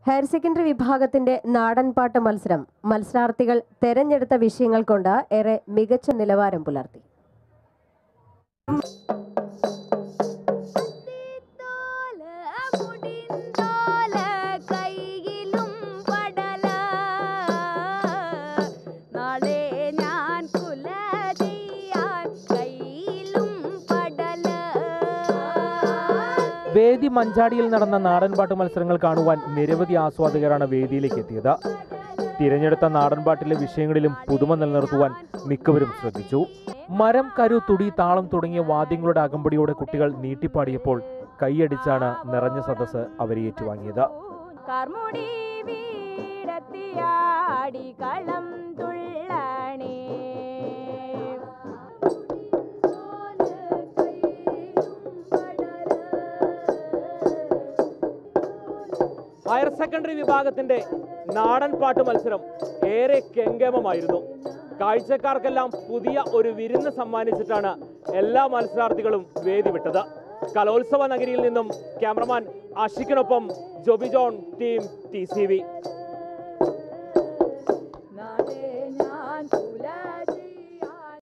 higher secondary വിഭാഗത്തിന്റെ നാടൻപാട്ട് മത്സരം മത്സരാർത്ഥികൾ തെരഞ്ഞെടുത്ത വിഷയങ്ങൾ കൊണ്ട് ഏറെ മികച്ച നിലവാരം പുലർത്തി മുടിന്തോല കൈയിലും പടല നാളെ ഞാൻ കുല ചെയ്യാൻ കയ്യിലും പടല വേദി മഞ്ചാടിയിൽ നടന്ന നാടൻപാട്ട് മത്സരങ്ങൾ കാണുവാൻ നിരവധി ആസ്വാദകരാണ് വേദിയിലേക്ക് എത്തിയത് തിരഞ്ഞെടുത്ത നാടൻപാട്ടിലെ വിഷയങ്ങളിലും പുതുമ നിലനിർത്തുവാൻ മിക്കവരും ശ്രദ്ധിച്ചു മരം കരു തുടി താളം തുടങ്ങിയ വാദ്യങ്ങളുടെ അകമ്പടിയോടെ കുട്ടികൾ നീട്ടിപ്പാടിയപ്പോൾ കൈയടിച്ചാണ് നിറഞ്ഞ സദസ്സ് അവരെ ഏറ്റുവാങ്ങിയത് കാർമുടി വീടത്തിയാടി കളം തുള്ളണേ ഹയർ സെക്കൻഡറി വിഭാഗത്തിന്റെ നാടൻ പാട്ട് മത്സരം ഏറെ കെങ്കേമമായിരുന്നു കാഴ്ചക്കാർക്കെല്ലാം പുതിയ ഒരു വിരുന്ന് സമ്മാനിച്ചിട്ടാണ് എല്ലാ മത്സരാർത്ഥികളും വേദി വിട്ടത് കലോത്സവ നഗരിയിൽ നിന്നും ക്യാമറമാൻ അഷിക്കിനൊപ്പം ജോബി ജോൺ ടീം ടി